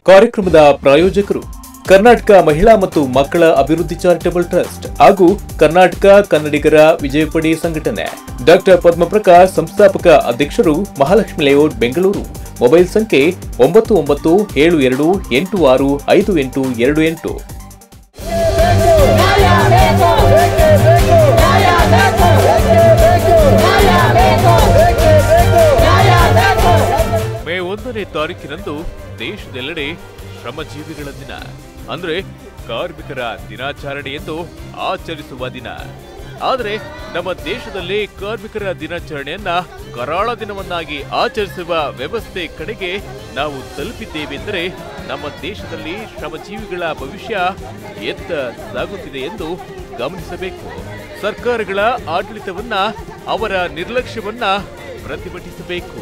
ಕಾರ್ಯಕ್ರಮದ ಪ್ರಾಯೋಜಕರು ಕರ್ನಾಟಕ ಮಹಿಳಾ ಮತ್ತು ಮಕ್ಕಳ ಅಭಿವೃದ್ಧಿ ಚಾರಿಟಬಲ್ ಟ್ರಸ್ಟ್ ಹಾಗೂ ಕರ್ನಾಟಕ ಕನ್ನಡಿಗರ ವಿಜಯಪಡಿ ಸಂಘಟನೆ ಡಾಕ್ಟರ್ ಪದ್ಮಪ್ರಕಾಶ್ ಸಂಸ್ಥಾಪಕ ಅಧ್ಯಕ್ಷರು ಮಹಾಲಕ್ಷ್ಮಿ ಲೇಔಟ್ ಬೆಂಗಳೂರು ಮೊಬೈಲ್ ಸಂಖ್ಯೆ ಒಂಬತ್ತು ಒಂಬತ್ತು ಏಳು ಎರಡು ಎಂಟು ಆರು ಐದು ಎಂಟು ಎರಡು ಎಂಟು ನ್ಯಾಯ ಬೇಕು ನ್ಯಾಯ ಬೇಕು ನ್ಯಾಯ ಬೇಕು ನ್ಯಾಯ ಬೇಕು ಮೇ ಒಂದನೇ ತಾರೀಕಿನಂದು ದೇಶದೆಲ್ಲೆಡೆ ಶ್ರಮಜೀವಿಗಳ ದಿನ ಅಂದ್ರೆ ಕಾರ್ಮಿಕರ ದಿನಾಚರಣೆ ಎಂದು ಆಚರಿಸುವ ದಿನ ಆದರೆ ನಮ್ಮ ದೇಶದಲ್ಲಿ ಕಾರ್ಮಿಕರ ದಿನಾಚರಣೆಯನ್ನ ಕರಾಳ ದಿನವನ್ನಾಗಿ ಆಚರಿಸುವ ವ್ಯವಸ್ಥೆ ಕಡೆಗೆ ನಾವು ತಲುಪಿದ್ದೇವೆಂದರೆ ನಮ್ಮ ದೇಶದಲ್ಲಿ ಶ್ರಮಜೀವಿಗಳ ಭವಿಷ್ಯ ಎತ್ತ ಸಾಗುತ್ತಿದೆ ಎಂದು ಗಮನಿಸಬೇಕು ಸರ್ಕಾರಗಳ ಆಡಳಿತವನ್ನ ಅವರ ನಿರ್ಲಕ್ಷ್ಯವನ್ನ ಪ್ರತಿಭಟಿಸಬೇಕು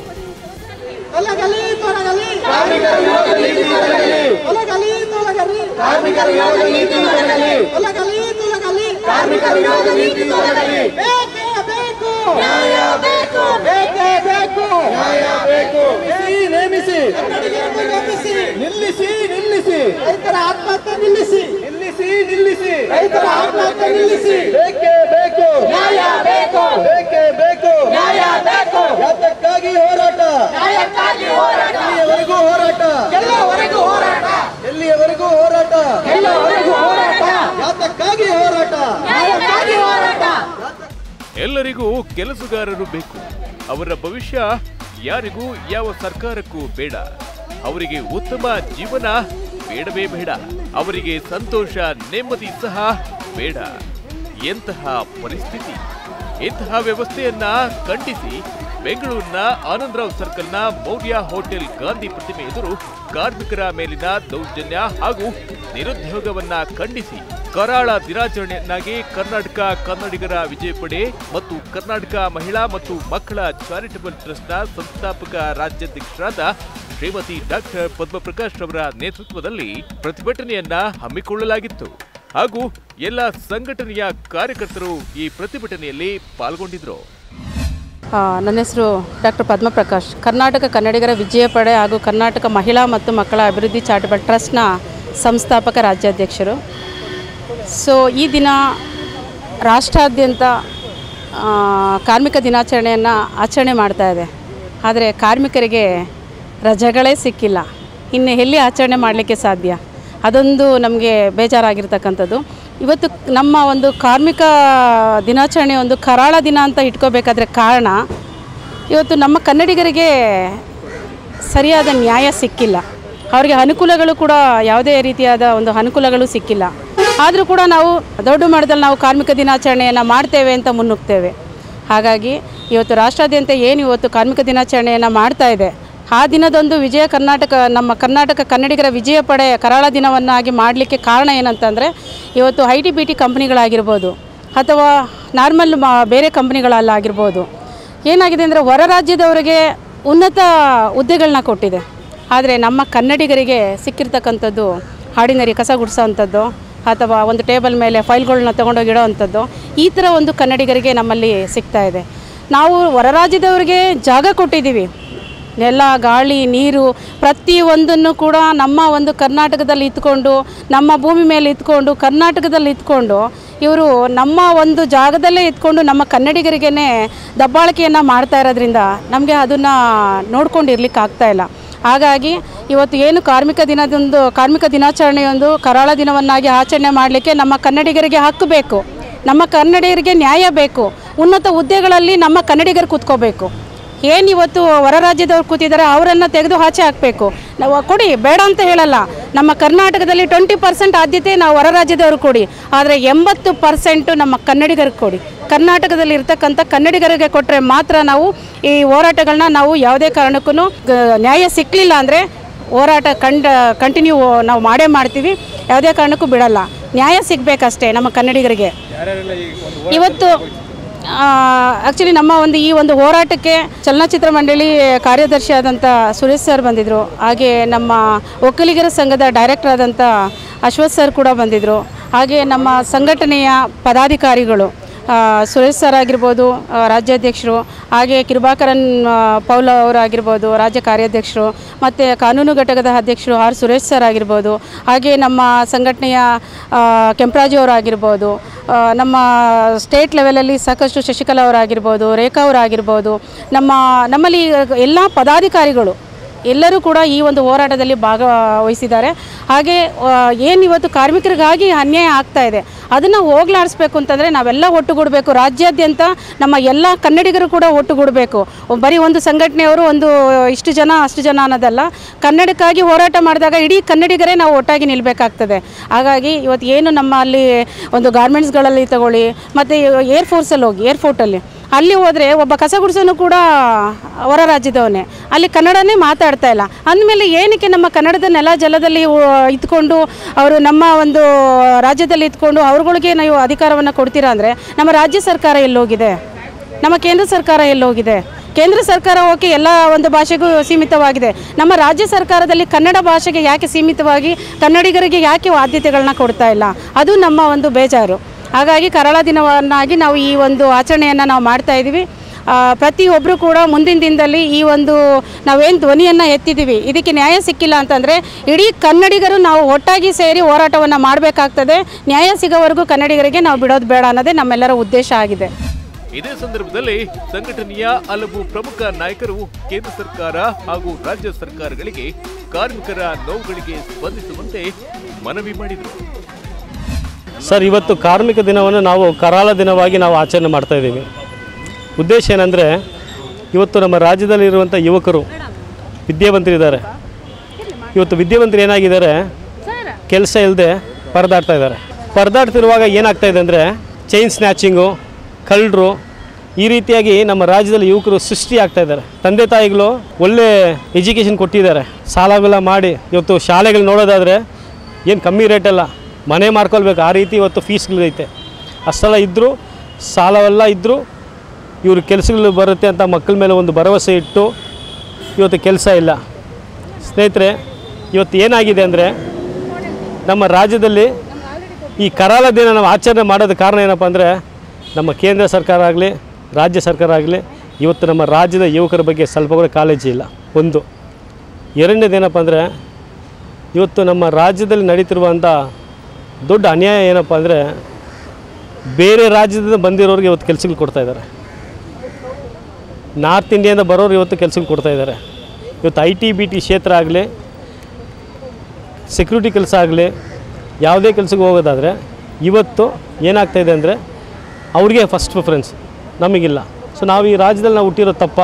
ತೊಲಗಲಿ ತೊಲಗಲಿ ಕಾರ್ಮಿಕರ ವಿರೋಧ ನೀತಿ ತೊಲಗಲಿ ತೊಲಗಲಿ ತೊಲಗಲಿ ಕಾರ್ಮಿಕರ ವಿರೋಧ ನೀತಿ ತೊಲಗಲಿ ತೊಲಗಲಿ ತೊಲಗಲಿ ಕಾರ್ಮಿಕರ ವಿರೋಧ ನೀತಿ ತೊಲಗಲಿ ಬೇಕೇ ಬೇಕು ನ್ಯಾಯ ಬೇಕು ಬೇಕೇ ಬೇಕು ನ್ಯಾಯ ಬೇಕು ನೇಮಿಸಿ ಕನ್ನಡಿಗರನ್ನು ನೇಮಿಸಿ ನಿಲ್ಲಿಸಿ ನಿಲ್ಲಿಸಿ ರೈತರ ಆತ್ಮಹತ್ಯೆ ನಿಲ್ಲಿಸಿ ನಿಲ್ಲಿಸಿ ನಿಲ್ಲಿಸಿ ರೈತರ ಆತ್ಮಹತ್ಯೆ ನಿಲ್ಲಿಸಿ ಬೇಕೇ ಬೇಕು ನ್ಯಾಯ ಬೇಕು ಬೇಕೇ ಬೇಕು ನ್ಯಾಯ ಬೇಕು ಯಾತಕ್ಕಾಗಿ ಹೋರಾಟ ನ್ಯಾಯಕ್ಕಾಗಿ ಹೋರಾಟ ಎಲ್ಲಿಯವರೆಗೂ ಹೋರಾಟ ಎಲ್ಲವರೆಗೂ ಹೋರಾಟ ಎಲ್ಲಿಯವರೆಗೂ ಹೋರಾಟ ಎಲ್ಲವರೆಗೂ ಹೋರಾಟ ಯಾತಕ್ಕಾಗಿ ಹೋರಾಟ ನ್ಯಾಯಕ್ಕಾಗಿ ಹೋರಾಟ ಎಲ್ಲರಿಗೂ ಕೆಲಸಗಾರರು ಬೇಕು ಅವರ ಭವಿಷ್ಯ ಯಾರಿಗೂ ಯಾವ ಸರ್ಕಾರಕ್ಕೂ ಬೇಡ ಅವರಿಗೆ ಉತ್ತಮ ಜೀವನ ಬೇಡವೇ ಬೇಡ ಅವರಿಗೆ ಸಂತೋಷ ನೆಮ್ಮದಿ ಸಹ ಬೇಡ ಎಂತಹ ಪರಿಸ್ಥಿತಿ ಇಂತಹ ವ್ಯವಸ್ಥೆಯನ್ನ ಖಂಡಿಸಿ ಬೆಂಗಳೂರಿನ ಆನಂದರಾವ್ ಸರ್ಕಲ್ನ ಮೌರ್ಯ ಹೋಟೆಲ್ ಗಾಂಧಿ ಪ್ರತಿಮೆ ಎದುರು ಕಾರ್ಮಿಕರ ಮೇಲಿನ ದೌರ್ಜನ್ಯ ಹಾಗೂ ನಿರುದ್ಯೋಗವನ್ನ ಖಂಡಿಸಿ ಕರಾಳ ದಿನಾಚರಣೆಯನ್ನಾಗಿ ಕರ್ನಾಟಕ ಕನ್ನಡಿಗರ ವಿಜಯಪಡೆ ಮತ್ತು ಕರ್ನಾಟಕ ಮಹಿಳಾ ಮತ್ತು ಮಕ್ಕಳ ಚಾರಿಟಬಲ್ ಟ್ರಸ್ಟ್ನ ಸಂಸ್ಥಾಪಕ ರಾಜ್ಯಾಧ್ಯಕ್ಷರಾದ ಶ್ರೀಮತಿ ಡಾಕ್ಟರ್ ಪದ್ಮಪ್ರಕಾಶ್ ಅವರ ನೇತೃತ್ವದಲ್ಲಿ ಪ್ರತಿಭಟನೆಯನ್ನ ಹಮ್ಮಿಕೊಳ್ಳಲಾಗಿತ್ತು ಹಾಗೂ ಎಲ್ಲ ಸಂಘಟನೆಯ ಕಾರ್ಯಕರ್ತರು ಈ ಪ್ರತಿಭಟನೆಯಲ್ಲಿ ಪಾಲ್ಗೊಂಡಿದ್ರು ಆ, ನನ್ನ ಹೆಸರು ಡಾಕ್ಟರ್ ಪದ್ಮಪ್ರಕಾಶ್ ಕರ್ನಾಟಕ ಕನ್ನಡಿಗರ ವಿಜಯ ಪಡೆ ಹಾಗೂ ಕರ್ನಾಟಕ ಮಹಿಳಾ ಮತ್ತು ಮಕ್ಕಳ ಅಭಿವೃದ್ಧಿ ಚಾರಿಟಬಲ್ ಟ್ರಸ್ಟ್ನ ಸಂಸ್ಥಾಪಕ ರಾಜ್ಯಾಧ್ಯಕ್ಷರು ಸೊ ಈ ದಿನ ರಾಷ್ಟ್ರಾದ್ಯಂತ ಆ, ಕಾರ್ಮಿಕ ದಿನಾಚರಣೆಯನ್ನು ಆಚರಣೆ ಮಾಡ್ತಾ ಇದೆ ಆದರೆ ಕಾರ್ಮಿಕರಿಗೆ ರಜೆಗಳೇ ಸಿಕ್ಕಿಲ್ಲ ಇನ್ನು ಎಲ್ಲಿ ಆಚರಣೆ ಮಾಡಲಿಕ್ಕೆ ಸಾಧ್ಯ ಅದೊಂದು ನಮಗೆ ಬೇಜಾರಾಗಿರ್ತಕ್ಕಂಥದ್ದು ಇವತ್ತು ನಮ್ಮ ಒಂದು ಕಾರ್ಮಿಕ ದಿನಾಚರಣೆ ಒಂದು ಕರಾಳ ದಿನ ಅಂತ ಇಟ್ಕೋಬೇಕಾದ್ರೆ ಕಾರಣ ಇವತ್ತು ನಮ್ಮ ಕನ್ನಡಿಗರಿಗೆ ಸರಿಯಾದ ನ್ಯಾಯ ಸಿಕ್ಕಿಲ್ಲ ಅವರಿಗೆ ಅನುಕೂಲಗಳು ಕೂಡ ಯಾವುದೇ ರೀತಿಯಾದ ಒಂದು ಅನುಕೂಲಗಳು ಸಿಕ್ಕಿಲ್ಲ ಆದರೂ ಕೂಡ ನಾವು ದೊಡ್ಡ ಮಟ್ಟದಲ್ಲಿ ನಾವು ಕಾರ್ಮಿಕ ದಿನಾಚರಣೆಯನ್ನು ಮಾಡ್ತೇವೆ ಅಂತ ಮುನ್ನುಗ್ತೇವೆ ಹಾಗಾಗಿ ಇವತ್ತು ರಾಷ್ಟ್ರಾದ್ಯಂತ ಏನು ಇವತ್ತು ಕಾರ್ಮಿಕ ದಿನಾಚರಣೆಯನ್ನು ಮಾಡ್ತಾ ಇದೆ ಆ ದಿನದೊಂದು ವಿಜಯ ಕರ್ನಾಟಕ ನಮ್ಮ ಕರ್ನಾಟಕ ಕನ್ನಡಿಗರ ವಿಜಯ ಪಡೆ ಕರಾಳ ದಿನವನ್ನಾಗಿ ಮಾಡಲಿಕ್ಕೆ ಕಾರಣ ಏನಂತಂದರೆ ಇವತ್ತು ಐ ಟಿ ಬಿ ಟಿ ಕಂಪ್ನಿಗಳಾಗಿರ್ಬೋದು ಅಥವಾ ನಾರ್ಮಲ್ ಮಾ ಬೇರೆ ಕಂಪ್ನಿಗಳಲ್ಲಾಗಿರ್ಬೋದು ಏನಾಗಿದೆ ಅಂದರೆ ಹೊರ ರಾಜ್ಯದವರಿಗೆ ಉನ್ನತ ಹುದ್ದೆಗಳನ್ನ ಕೊಟ್ಟಿದೆ ಆದರೆ ನಮ್ಮ ಕನ್ನಡಿಗರಿಗೆ ಸಿಕ್ಕಿರ್ತಕ್ಕಂಥದ್ದು ಆರ್ಡಿನರಿ ಕಸ ಗುಡಿಸೋವಂಥದ್ದು ಅಥವಾ ಒಂದು ಟೇಬಲ್ ಮೇಲೆ ಫೈಲ್ಗಳನ್ನ ತೊಗೊಂಡೋಗಿ ಇಡೋ ಅಂಥದ್ದು ಈ ಥರ ಒಂದು ಕನ್ನಡಿಗರಿಗೆ ನಮ್ಮಲ್ಲಿ ಸಿಗ್ತಾ ಇದೆ ನಾವು ಹೊರ ರಾಜ್ಯದವರಿಗೆ ಜಾಗ ಕೊಟ್ಟಿದ್ದೀವಿ ನೆಲ ಗಾಳಿ ನೀರು ಪ್ರತಿಯೊಂದನ್ನು ಕೂಡ ನಮ್ಮ ಒಂದು ಕರ್ನಾಟಕದಲ್ಲಿ ಇತ್ಕೊಂಡು ನಮ್ಮ ಭೂಮಿ ಮೇಲೆ ಇತ್ಕೊಂಡು ಕರ್ನಾಟಕದಲ್ಲಿ ಇತ್ಕೊಂಡು ಇವರು ನಮ್ಮ ಒಂದು ಜಾಗದಲ್ಲೇ ಇತ್ಕೊಂಡು ನಮ್ಮ ಕನ್ನಡಿಗರಿಗೇ ದಬ್ಬಾಳಿಕೆಯನ್ನು ಮಾಡ್ತಾ ಇರೋದ್ರಿಂದ ನಮಗೆ ಅದನ್ನು ನೋಡ್ಕೊಂಡು ಇರ್ಲಿಕ್ಕೆ ಆಗ್ತಾ ಇಲ್ಲ ಹಾಗಾಗಿ ಇವತ್ತು ಏನು ಕಾರ್ಮಿಕ ದಿನದೊಂದು ಕಾರ್ಮಿಕ ದಿನಾಚರಣೆಯೊಂದು ಕರಾಳ ದಿನವನ್ನಾಗಿ ಆಚರಣೆ ಮಾಡಲಿಕ್ಕೆ ನಮ್ಮ ಕನ್ನಡಿಗರಿಗೆ ಹಕ್ಕು ಬೇಕು ನಮ್ಮ ಕನ್ನಡಿಗರಿಗೆ ನ್ಯಾಯ ಬೇಕು ಉನ್ನತ ಹುದ್ದೆಗಳಲ್ಲಿ ನಮ್ಮ ಕನ್ನಡಿಗರು ಕೂತ್ಕೋಬೇಕು ಏನು ಇವತ್ತು ಹೊರ ರಾಜ್ಯದವ್ರು ಕೂತಿದ್ದಾರೆ ಅವರನ್ನು ತೆಗೆದು ಆಚೆ ಹಾಕಬೇಕು ನಾವು ಕೊಡಿ ಬೇಡ ಅಂತ ಹೇಳಲ್ಲ ನಮ್ಮ ಕರ್ನಾಟಕದಲ್ಲಿ ಟ್ವೆಂಟಿ ಪರ್ಸೆಂಟ್ ಆದ್ಯತೆ ನಾವು ಹೊರ ರಾಜ್ಯದವ್ರು ಕೊಡಿ ಆದರೆ ಎಂಬತ್ತು ಪರ್ಸೆಂಟು ನಮ್ಮ ಕನ್ನಡಿಗರಿಗೆ ಕೊಡಿ ಕರ್ನಾಟಕದಲ್ಲಿ ಇರ್ತಕ್ಕಂಥ ಕನ್ನಡಿಗರಿಗೆ ಕೊಟ್ಟರೆ ಮಾತ್ರ ನಾವು ಈ ಹೋರಾಟಗಳನ್ನ ನಾವು ಯಾವುದೇ ಕಾರಣಕ್ಕೂ ನ್ಯಾಯ ಸಿಕ್ಕಲಿಲ್ಲ ಅಂದರೆ ಹೋರಾಟ ಕಂಡ ಕಂಟಿನ್ಯೂ ನಾವು ಮಾಡೇ ಮಾಡ್ತೀವಿ ಯಾವುದೇ ಕಾರಣಕ್ಕೂ ಬಿಡಲ್ಲ ನ್ಯಾಯ ಸಿಗಬೇಕಷ್ಟೇ ನಮ್ಮ ಕನ್ನಡಿಗರಿಗೆ ಇವತ್ತು ಆ್ಯಕ್ಚುಲಿ ನಮ್ಮ ಒಂದು ಈ ಒಂದು ಹೋರಾಟಕ್ಕೆ ಚಲನಚಿತ್ರ ಮಂಡಳಿ ಕಾರ್ಯದರ್ಶಿ ಆದಂಥ ಸುರೇಶ್ ಸರ್ ಬಂದಿದ್ದರು ಹಾಗೆ ನಮ್ಮ ಒಕ್ಕಲಿಗರ ಸಂಘದ ಡೈರೆಕ್ಟರ್ ಆದಂಥ ಅಶ್ವಥ್ ಸರ್ ಕೂಡ ಬಂದಿದ್ದರು ಹಾಗೆ ನಮ್ಮ ಸಂಘಟನೆಯ ಪದಾಧಿಕಾರಿಗಳು ಆ, ಸುರೇಶ್ ಸರ್ ಆಗಿರ್ಬೋದು ಆ, ರಾಜ್ಯಾಧ್ಯಕ್ಷರು ಹಾಗೆ ಕಿರುಬಾಕರನ್ ಆ, ಪೌಲ ಅವರಾಗಿರ್ಬೋದು ರಾಜ್ಯ ಕಾರ್ಯಾಧ್ಯಕ್ಷರು ಮತ್ತು ಕಾನೂನು ಘಟಕದ ಅಧ್ಯಕ್ಷರು ಆರ್ ಸುರೇಶ್ ಸರ್ ಆಗಿರ್ಬೋದು ಹಾಗೆ ನಮ್ಮ ಸಂಘಟನೆಯ ಆ, ಕೆಂಪರಾಜು ಅವರಾಗಿರ್ಬೋದು ಆ, ನಮ್ಮ ಸ್ಟೇಟ್ ಲೆವೆಲಲ್ಲಿ ಸಾಕಷ್ಟು ಶಶಿಕಲಾ ಅವರಾಗಿರ್ಬೋದು ರೇಖಾ ಅವರಾಗಿರ್ಬೋದು ನಮ್ಮ ನಮ್ಮಲ್ಲಿ ಎಲ್ಲ ಪದಾಧಿಕಾರಿಗಳು ಎಲ್ಲರೂ ಕೂಡ ಈ ಒಂದು ಹೋರಾಟದಲ್ಲಿ ಭಾಗವಹಿಸಿದ್ದಾರೆ ಹಾಗೆ ಏನು ಇವತ್ತು ಕಾರ್ಮಿಕರಿಗಾಗಿ ಅನ್ಯಾಯ ಆಗ್ತಾ ಇದೆ ಅದನ್ನು ಹೋಗ್ಲಾಡಿಸ್ಬೇಕು ಅಂತಂದರೆ ನಾವೆಲ್ಲ ಒಟ್ಟುಗೂಡಬೇಕು ರಾಜ್ಯಾದ್ಯಂತ ನಮ್ಮ ಎಲ್ಲ ಕನ್ನಡಿಗರು ಕೂಡ ಒಟ್ಟುಗೂಡಬೇಕು ಬರೀ ಒಂದು ಸಂಘಟನೆಯವರು ಒಂದು ಇಷ್ಟು ಜನ ಅಷ್ಟು ಜನ ಅನ್ನೋದಲ್ಲ ಕನ್ನಡಕ್ಕಾಗಿ ಹೋರಾಟ ಮಾಡಿದಾಗ ಇಡೀ ಕನ್ನಡಿಗರೇ ನಾವು ಒಟ್ಟಾಗಿ ನಿಲ್ಲಬೇಕಾಗ್ತದೆ ಹಾಗಾಗಿ ಇವತ್ತು ಏನು ನಮ್ಮ ಅಲ್ಲಿ ಒಂದು ಗಾರ್ಮೆಂಟ್ಸ್ಗಳಲ್ಲಿ ತಗೊಳ್ಳಿ ಮತ್ತು ಏರ್ ಫೋರ್ಸಲ್ಲಿ ಹೋಗಿ ಏರ್ಫೋರ್ಟಲ್ಲಿ ಅಲ್ಲಿ ಹೋದರೆ ಒಬ್ಬ ಕಸ ಗುಡಿಸೋನು ಕೂಡ ಹೊರ ರಾಜ್ಯದವನೇ ಅಲ್ಲಿ ಕನ್ನಡನೇ ಮಾತಾಡ್ತಾ ಇಲ್ಲ ಅಂದಮೇಲೆ ಏನಕ್ಕೆ ನಮ್ಮ ಕನ್ನಡದ ನೆಲ ಜಲದಲ್ಲಿ ಉ- ಇದ್ಕೊಂಡು ಅವರು ನಮ್ಮ ಒಂದು ರಾಜ್ಯದಲ್ಲಿ ಇದ್ಕೊಂಡು ಅವ್ರುಗಳಿಗೆ ನೀವು ಅಧಿಕಾರವನ್ನು ಕೊಡ್ತೀರಾ ಅಂದರೆ ನಮ್ಮ ರಾಜ್ಯ ಸರ್ಕಾರ ಎಲ್ಲೋಗಿದೆ ನಮ್ಮ ಕೇಂದ್ರ ಸರ್ಕಾರ ಎಲ್ಲೋಗಿದೆ ಕೇಂದ್ರ ಸರ್ಕಾರ ಓಕೆ ಎಲ್ಲ ಒಂದು ಭಾಷೆಗೂ ಸೀಮಿತವಾಗಿದೆ ನಮ್ಮ ರಾಜ್ಯ ಸರ್ಕಾರದಲ್ಲಿ ಕನ್ನಡ ಭಾಷೆಗೆ ಯಾಕೆ ಸೀಮಿತವಾಗಿ ಕನ್ನಡಿಗರಿಗೆ ಯಾಕೆ ಆದ್ಯತೆಗಳನ್ನ ಕೊಡ್ತಾ ಇಲ್ಲ ಅದು ನಮ್ಮ ಒಂದು ಬೇಜಾರು ಹಾಗಾಗಿ ಕರಾಳ ದಿನವನ್ನಾಗಿ ನಾವು ಈ ಒಂದು ಆಚರಣೆಯನ್ನು ನಾವು ಮಾಡ್ತಾ ಇದ್ದೀವಿ ಆ, ಪ್ರತಿಯೊಬ್ಬರು ಕೂಡ ಮುಂದಿನ ದಿನದಲ್ಲಿ ಈ ಒಂದು ನಾವೇನು ಧ್ವನಿಯನ್ನು ಎತ್ತಿದ್ದೀವಿ ಇದಕ್ಕೆ ನ್ಯಾಯ ಸಿಕ್ಕಿಲ್ಲ ಅಂತಂದರೆ ಇಡೀ ಕನ್ನಡಿಗರು ನಾವು ಒಟ್ಟಾಗಿ ಸೇರಿ ಹೋರಾಟವನ್ನು ಮಾಡಬೇಕಾಗ್ತದೆ ನ್ಯಾಯ ಸಿಗೋವರೆಗೂ ಕನ್ನಡಿಗರಿಗೆ ನಾವು ಬಿಡೋದು ಬೇಡ ಅನ್ನೋದೇ ನಮ್ಮೆಲ್ಲರ ಉದ್ದೇಶ ಆಗಿದೆ ಇದೇ ಸಂದರ್ಭದಲ್ಲಿ ಸಂಘಟನೆಯ ಹಲವು ಪ್ರಮುಖ ನಾಯಕರು ಕೇಂದ್ರ ಸರ್ಕಾರ ಹಾಗೂ ರಾಜ್ಯ ಸರ್ಕಾರಗಳಿಗೆ ಕಾರ್ಮಿಕರ ನೋವುಗಳಿಗೆ ಸ್ಪಂದಿಸುವಂತೆ ಮನವಿ ಮಾಡಿದರು ಸರ್ ಇವತ್ತು ಕಾರ್ಮಿಕ ದಿನವನ್ನು ನಾವು ಕರಾಳ ದಿನವಾಗಿ ನಾವು ಆಚರಣೆ ಮಾಡ್ತಾ ಇದ್ದೀವಿ ಉದ್ದೇಶ ಏನಂದರೆ ಇವತ್ತು ನಮ್ಮ ರಾಜ್ಯದಲ್ಲಿರುವಂಥ ಯುವಕರು ವಿದ್ಯಾವಂತರಿದ್ದಾರೆ ಇವತ್ತು ವಿದ್ಯಾವಂತರು ಏನಾಗಿದ್ದಾರೆ ಕೆಲಸ ಇಲ್ಲದೆ ಪರದಾಡ್ತಾ ಇದ್ದಾರೆ ಪರದಾಡ್ತಿರುವಾಗ ಏನಾಗ್ತಾ ಇದೆ ಅಂದರೆ ಚೈನ್ ಸ್ನ್ಯಾಚಿಂಗು ಕಳ್ಳರು ಈ ರೀತಿಯಾಗಿ ನಮ್ಮ ರಾಜ್ಯದಲ್ಲಿ ಯುವಕರು ಸೃಷ್ಟಿ ಆಗ್ತಾ ಇದ್ದಾರೆ ತಂದೆ ತಾಯಿಗಳು ಒಳ್ಳೆ ಎಜುಕೇಷನ್ ಕೊಟ್ಟಿದ್ದಾರೆ ಸಾಲವೆಲ್ಲ ಮಾಡಿ ಇವತ್ತು ಶಾಲೆಗಳು ನೋಡೋದಾದರೆ ಏನು ಕಮ್ಮಿ ರೇಟಲ್ಲ ಮನೆ ಮಾರ್ಕೊಳ್ಬೇಕು ಆ ರೀತಿ ಇವತ್ತು ಫೀಸ್ಗಳೈತೆ ಅಷ್ಟೆಲ್ಲ ಇದ್ದರೂ ಸಾಲವೆಲ್ಲ ಇದ್ದರೂ ಇವರು ಕೆಲಸಗಳು ಬರುತ್ತೆ ಅಂತ ಮಕ್ಕಳ ಮೇಲೆ ಒಂದು ಭರವಸೆ ಇಟ್ಟು ಇವತ್ತು ಕೆಲಸ ಇಲ್ಲ ಸ್ನೇಹಿತರೆ ಇವತ್ತು ಏನಾಗಿದೆ ಅಂದರೆ ನಮ್ಮ ರಾಜ್ಯದಲ್ಲಿ ಈ ಕರಾಳ ದಿನ ನಾವು ಆಚರಣೆ ಮಾಡೋದು ಕಾರಣ ಏನಪ್ಪ ಅಂದರೆ ನಮ್ಮ ಕೇಂದ್ರ ಸರ್ಕಾರ ಆಗಲಿ ರಾಜ್ಯ ಸರ್ಕಾರ ಆಗಲಿ ಇವತ್ತು ನಮ್ಮ ರಾಜ್ಯದ ಯುವಕರ ಬಗ್ಗೆ ಸ್ವಲ್ಪ ಕೂಡ ಕಾಳಜಿ ಇಲ್ಲ ಒಂದು ಎರಡನೇದೇನಪ್ಪ ಅಂದರೆ ಇವತ್ತು ನಮ್ಮ ರಾಜ್ಯದಲ್ಲಿ ನಡೀತಿರುವಂಥ ದೊಡ್ಡ ಅನ್ಯಾಯ ಏನಪ್ಪ ಅಂದರೆ ಬೇರೆ ರಾಜ್ಯದಿಂದ ಬಂದಿರೋರಿಗೆ ಇವತ್ತು ಕೆಲಸಗಳು ಕೊಡ್ತಾ ಇದ್ದಾರೆ ನಾರ್ತ್ ಇಂಡಿಯಾದಿಂದ ಬರೋರು ಇವತ್ತು ಕೆಲಸಗಳು ಕೊಡ್ತಾ ಇದ್ದಾರೆ ಇವತ್ತು ಐ ಟಿ ಬಿ ಟಿ ಕ್ಷೇತ್ರ ಆಗಲಿ ಸೆಕ್ಯೂರಿಟಿ ಕೆಲಸ ಆಗಲಿ ಯಾವುದೇ ಕೆಲಸಕ್ಕೆ ಹೋಗೋದಾದರೆ ಇವತ್ತು ಏನಾಗ್ತಾಯಿದೆ ಅಂದರೆ ಅವ್ರಿಗೆ ಫಸ್ಟ್ ಪ್ರಿಫರೆನ್ಸ್ ನಮಗಿಲ್ಲ ಸೊ ನಾವು ಈ ರಾಜ್ಯದಲ್ಲಿ ನಾವು ಹುಟ್ಟಿರೋ ತಪ್ಪ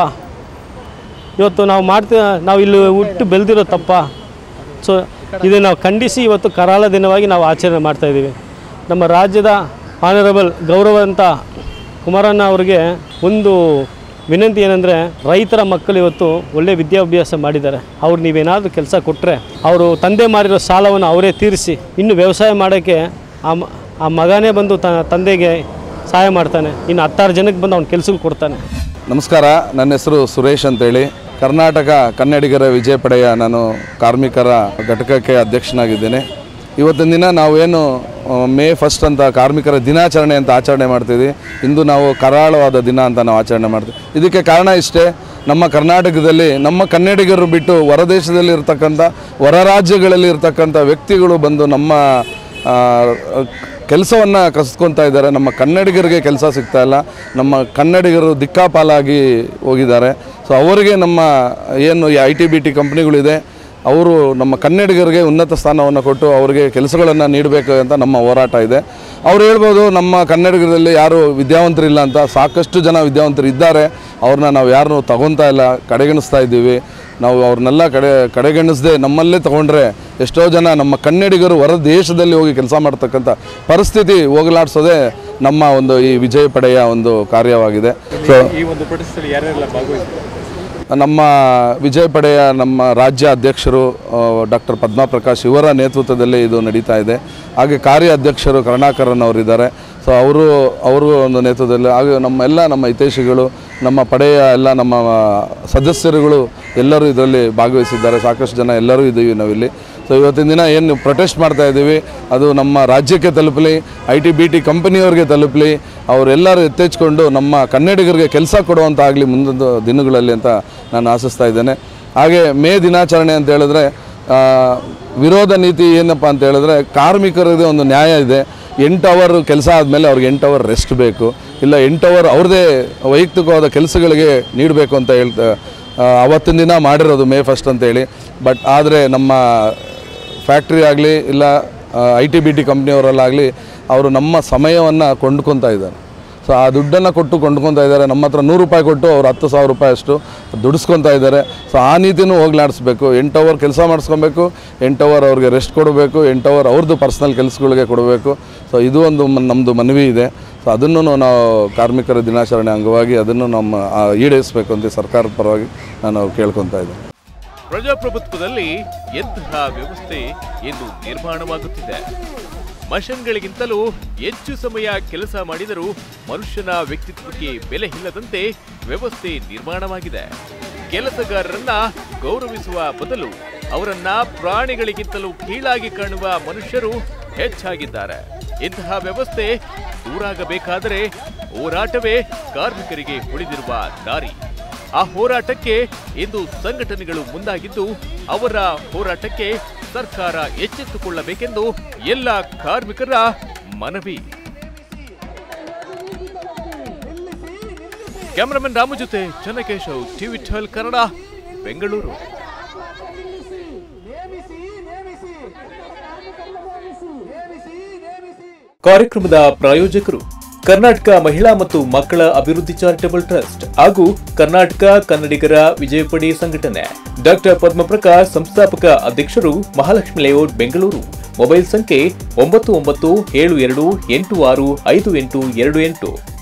ಇವತ್ತು ನಾವು ಮಾಡ್ತಾ ನಾವು ಇಲ್ಲಿ ಹುಟ್ಟು ಬೆಳೆದಿರೋ ತಪ್ಪ ಸೊ ಇದನ್ನು ನಾವು ಖಂಡಿಸಿ ಇವತ್ತು ಕರಾಳ ದಿನವಾಗಿ ನಾವು ಆಚರಣೆ ಮಾಡ್ತಾಯಿದ್ದೀವಿ ನಮ್ಮ ರಾಜ್ಯದ ಆನರಬಲ್ ಗೌರವಂತ ಕುಮಾರಣ್ಣ ಅವರಿಗೆ ಒಂದು ವಿನಂತಿ ಏನಂದರೆ ರೈತರ ಮಕ್ಕಳು ಇವತ್ತು ಒಳ್ಳೆ ವಿದ್ಯಾಭ್ಯಾಸ ಮಾಡಿದ್ದಾರೆ ಅವ್ರು ನೀವೇನಾದರೂ ಕೆಲಸ ಕೊಟ್ಟರೆ ಅವರು ತಂದೆ ಮಾಡಿರೋ ಸಾಲವನ್ನು ಅವರೇ ತೀರಿಸಿ ಇನ್ನು ವ್ಯವಸಾಯ ಮಾಡೋಕ್ಕೆ ಆ ಮ- ಆ ಮಗನೇ ಬಂದು ತ ತಂದೆಗೆ ಸಹಾಯ ಮಾಡ್ತಾನೆ ಇನ್ನು ಹತ್ತಾರು ಜನಕ್ಕೆ ಬಂದು ಅವ್ನು ಕೆಲಸಕ್ಕೆ ಕೊಡ್ತಾನೆ ನಮಸ್ಕಾರ ನನ್ನ ಹೆಸರು ಸುರೇಶ್ ಅಂತೇಳಿ ಕರ್ನಾಟಕ ಕನ್ನಡಿಗರ ವಿಜಯ ಪಡೆಯ ನಾನು ಕಾರ್ಮಿಕರ ಘಟಕಕ್ಕೆ ಅಧ್ಯಕ್ಷನಾಗಿದ್ದೇನೆ ಇವತ್ತಿನ ದಿನ ನಾವೇನು ಆ, ಮೇ ಫಸ್ಟ್ ಅಂತ ಕಾರ್ಮಿಕರ ದಿನಾಚರಣೆ ಅಂತ ಆಚರಣೆ ಮಾಡ್ತೀವಿ ಇಂದು ನಾವು ಕರಾಳವಾದ ದಿನ ಅಂತ ನಾವು ಆಚರಣೆ ಮಾಡ್ತೀವಿ ಇದಕ್ಕೆ ಕಾರಣ ಇಷ್ಟೇ ನಮ್ಮ ಕರ್ನಾಟಕದಲ್ಲಿ ನಮ್ಮ ಕನ್ನಡಿಗರು ಬಿಟ್ಟು ಹೊರದೇಶದಲ್ಲಿ ಇರ್ತಕ್ಕಂಥ ಹೊರ ರಾಜ್ಯಗಳಲ್ಲಿ ಇರ್ತಕ್ಕಂಥ ವ್ಯಕ್ತಿಗಳು ಬಂದು ನಮ್ಮ ಆ, ಕೆಲಸವನ್ನು ಕಸಿದ್ಕೊತಾ ಇದ್ದಾರೆ ನಮ್ಮ ಕನ್ನಡಿಗರಿಗೆ ಕೆಲಸ ಸಿಗ್ತಾ ಇಲ್ಲ ನಮ್ಮ ಕನ್ನಡಿಗರು ದಿಕ್ಕಾಪಾಲಾಗಿ ಹೋಗಿದ್ದಾರೆ ಸೊ ಅವರಿಗೆ ನಮ್ಮ ಏನು ಐ ಟಿ ಬಿ ಟಿ ಕಂಪ್ನಿಗಳಿದೆ ಅವರು ನಮ್ಮ ಕನ್ನಡಿಗರಿಗೆ ಉನ್ನತ ಸ್ಥಾನವನ್ನು ಕೊಟ್ಟು ಅವರಿಗೆ ಕೆಲಸಗಳನ್ನು ನೀಡಬೇಕು ಅಂತ ನಮ್ಮ ಹೋರಾಟ ಇದೆ ಅವ್ರು ಹೇಳ್ಬೋದು ನಮ್ಮ ಕನ್ನಡಿಗರಲ್ಲಿ ಯಾರು ವಿದ್ಯಾವಂತರಿಲ್ಲ ಅಂತ ಸಾಕಷ್ಟು ಜನ ವಿದ್ಯಾವಂತರು ಇದ್ದಾರೆ ಅವ್ರನ್ನ ನಾವು ಯಾರನ್ನೂ ತಗೊತಾ ಇಲ್ಲ ಕಡೆಗಣಿಸ್ತಾ ಇದ್ದೀವಿ ನಾವು ಅವ್ರನ್ನೆಲ್ಲ ಕಡೆ ಕಡೆಗಣಿಸದೆ ನಮ್ಮಲ್ಲೇ ತಗೊಂಡ್ರೆ ಎಷ್ಟೋ ಜನ ನಮ್ಮ ಕನ್ನಡಿಗರು ಹೊರ ದೇಶದಲ್ಲಿ ಹೋಗಿ ಕೆಲಸ ಮಾಡ್ತಕ್ಕಂಥ ಪರಿಸ್ಥಿತಿ ಹೋಗಲಾಡಿಸೋದೇ ನಮ್ಮ ಒಂದು ಈ ವಿಜಯ ಪಡೆಯ ಒಂದು ಕಾರ್ಯವಾಗಿದೆ ಸೊ ಈ ಒಂದು ಪ್ರೊಟೆಸ್ಟಲ್ಲಿ ಯಾರೆಲ್ಲ ಭಾಗವಹಿಸಿದ್ದಾರೆ ನಮ್ಮ ವಿಜಯ ಪಡೆಯ ನಮ್ಮ ರಾಜ್ಯ ಅಧ್ಯಕ್ಷರು ಡಾಕ್ಟರ್ ಪದ್ಮಾ ಪ್ರಕಾಶ್ ಇವರ ನೇತೃತ್ವದಲ್ಲಿ ಇದು ನಡೀತಾ ಇದೆ ಹಾಗೆ ಕಾರ್ಯ ಅಧ್ಯಕ್ಷರು ಕರುಣಾಕರನ್ ಅವರಿದ್ದಾರೆ ಸೊ ಅವರು ಅವರು ಒಂದು ನೇತೃತ್ವದಲ್ಲಿ ಹಾಗೆ ನಮ್ಮ ಎಲ್ಲ ನಮ್ಮ ಹಿತೈಷಿಗಳು ನಮ್ಮ ಪಡೆಯ ಎಲ್ಲ ನಮ್ಮ ಸದಸ್ಯರುಗಳು ಎಲ್ಲರೂ ಇದರಲ್ಲಿ ಭಾಗವಹಿಸಿದ್ದಾರೆ ಸಾಕಷ್ಟು ಜನ ಎಲ್ಲರೂ ಇದ್ದೀವಿ ನಾವಿಲ್ಲಿ ಸೊ ಇವತ್ತಿನ ದಿನ ಏನು ಪ್ರೊಟೆಸ್ಟ್ ಮಾಡ್ತಾ ಇದ್ದೀವಿ ಅದು ನಮ್ಮ ರಾಜ್ಯಕ್ಕೆ ತಲುಪಲಿ ಐ ಟಿ ಬಿ ಟಿ ಕಂಪನಿಯವ್ರಿಗೆ ತಲುಪಲಿ ಅವರೆಲ್ಲರೂ ಎತ್ತೆಚ್ಕೊಂಡು ನಮ್ಮ ಕನ್ನಡಿಗರಿಗೆ ಕೆಲಸ ಕೊಡುವಂಥ ಆಗಲಿ ಮುಂದೊಂದು ದಿನಗಳಲ್ಲಿ ಅಂತ ನಾನು ಆಶಿಸ್ತಾ ಇದ್ದೇನೆ ಹಾಗೆ ಮೇ ದಿನಾಚರಣೆ ಅಂತ ಹೇಳಿದ್ರೆ ಆ, ವಿರೋಧ ನೀತಿ ಏನಪ್ಪ ಅಂತ ಹೇಳಿದ್ರೆ ಕಾರ್ಮಿಕರಿಗೆ ಒಂದು ನ್ಯಾಯ ಇದೆ ಎಂಟು ಅವರ್ ಕೆಲಸ ಆದಮೇಲೆ ಅವ್ರಿಗೆ ಎಂಟು ಅವರ್ ರೆಸ್ಟ್ ಬೇಕು ಇಲ್ಲ ಎಂಟು ಅವರ್ ಅವ್ರದ್ದೇ ವೈಯಕ್ತಿಕವಾದ ಕೆಲಸಗಳಿಗೆ ನೀಡಬೇಕು ಅಂತ ಹೇಳ್ತಾ ಆ, ಅವತ್ತಿನ ದಿನ ಮಾಡಿರೋದು ಮೇ ಫಸ್ಟ್ ಅಂತೇಳಿ ಬಟ್ ಆದರೆ ನಮ್ಮ ಫ್ಯಾಕ್ಟ್ರಿ ಆಗಲಿ ಇಲ್ಲ ಐ ಟಿ ಬಿ ಟಿ ಕಂಪ್ನಿಯವರಲ್ಲಾಗಲಿ ಅವರು ನಮ್ಮ ಸಮಯವನ್ನು ಕೊಂಡ್ಕೊತಾ ಇದ್ದಾರೆ ಸೊ ಆ ದುಡ್ಡನ್ನು ಕೊಟ್ಟು ಕೊಂಡ್ಕೊತಾ ಇದ್ದಾರೆ ನಮ್ಮ ಹತ್ರ ನೂರು ರೂಪಾಯಿ ಕೊಟ್ಟು ಅವ್ರು ಹತ್ತು ಸಾವಿರ ರೂಪಾಯಿ ಅಷ್ಟು ದುಡಿಸ್ಕೊತಾ ಇದ್ದಾರೆ ಸೊ ಆ ನೀತಿನೂ ಹೋಗ್ಲಾಡಿಸ್ಬೇಕು ಎಂಟು ಅವರ್ ಕೆಲಸ ಮಾಡಿಸ್ಕೊಬೇಕು ಎಂಟು ಅವರ್ ಅವ್ರಿಗೆ ರೆಸ್ಟ್ ಕೊಡಬೇಕು ಎಂಟು ಅವರ್ ಅವ್ರದ್ದು ಪರ್ಸ್ನಲ್ ಕೆಲಸಗಳಿಗೆ ಕೊಡಬೇಕು ಸೊ ಇದು ಒಂದು ಮ- ನಮ್ಮದು ಮನವಿ ಇದೆ ಸೊ ಅದನ್ನು ನಾವು ಕಾರ್ಮಿಕರ ದಿನಾಚರಣೆ ಅಂಗವಾಗಿ ಅದನ್ನು ನಮ್ಮ ಆ, ಈಡೇರಿಸಬೇಕು ಅಂತ ಸರ್ಕಾರದ ಪರವಾಗಿ ನಾನು ಕೇಳ್ಕೊತಾ ಇದ್ದೇನೆ ಪ್ರಜಾಪ್ರಭುತ್ವದಲ್ಲಿ ಎಂತಹ ವ್ಯವಸ್ಥೆ ಎಂದು ನಿರ್ಮಾಣವಾಗುತ್ತಿದೆ ಮಷನ್ಗಳಿಗಿಂತಲೂ ಹೆಚ್ಚು ಸಮಯ ಕೆಲಸ ಮಾಡಿದರೂ ಮನುಷ್ಯನ ವ್ಯಕ್ತಿತ್ವಕ್ಕೆ ಬೆಲೆ ಇಲ್ಲದಂತೆ ವ್ಯವಸ್ಥೆ ನಿರ್ಮಾಣವಾಗಿದೆ ಕೆಲಸಗಾರರನ್ನ ಗೌರವಿಸುವ ಬದಲು ಅವರನ್ನ ಪ್ರಾಣಿಗಳಿಗಿಂತಲೂ ಕೀಳಾಗಿ ಕಾಣುವ ಮನುಷ್ಯರು ಹೆಚ್ಚಾಗಿದ್ದಾರೆ ಇಂತಹ ವ್ಯವಸ್ಥೆ ದೂರಾಗಬೇಕಾದರೆ ಹೋರಾಟವೇ ಕಾರ್ಮಿಕರಿಗೆ ಉಳಿದಿರುವ ದಾರಿ ಆ ಹೋರಾಟಕ್ಕೆ ಇಂದು ಸಂಘಟನೆಗಳು ಮುಂದಾಗಿದ್ದು ಅವರ ಹೋರಾಟಕ್ಕೆ ಸರ್ಕಾರ ಎಚ್ಚೆತ್ತುಕೊಳ್ಳಬೇಕೆಂದು ಎಲ್ಲ ಕಾರ್ಮಿಕರ ಮನವಿ ಕ್ಯಾಮರಾಮನ್ ರಾಮು ಜೊತೆ ಚನ್ನಕೇಶವ್ ಟಿವಿ ಟ್ವೆಲ್ ಕನ್ನಡ ಬೆಂಗಳೂರು ಕಾರ್ಯಕ್ರಮದ ಪ್ರಾಯೋಜಕರು ಕರ್ನಾಟಕ ಮಹಿಳಾ ಮತ್ತು ಮಕ್ಕಳ ಅಭಿವೃದ್ಧಿ ಚಾರಿಟಬಲ್ ಟ್ರಸ್ಟ್ ಹಾಗೂ ಕರ್ನಾಟಕ ಕನ್ನಡಿಗರ ವಿಜಯಪಡಿ ಸಂಘಟನೆ ಡಾಕ್ಟರ್ ಪದ್ಮಪ್ರಕಾಶ್ ಸಂಸ್ಥಾಪಕ ಅಧ್ಯಕ್ಷರು ಮಹಾಲಕ್ಷ್ಮಿ ಲೇಔಟ್ ಬೆಂಗಳೂರು ಮೊಬೈಲ್ ಸಂಖ್ಯೆ ಒಂಬತ್ತು ಒಂಬತ್ತು ಏಳು ಎರಡು ಎಂಟು ಆರು ಐದು ಎಂಟು ಎರಡು ಎಂಟು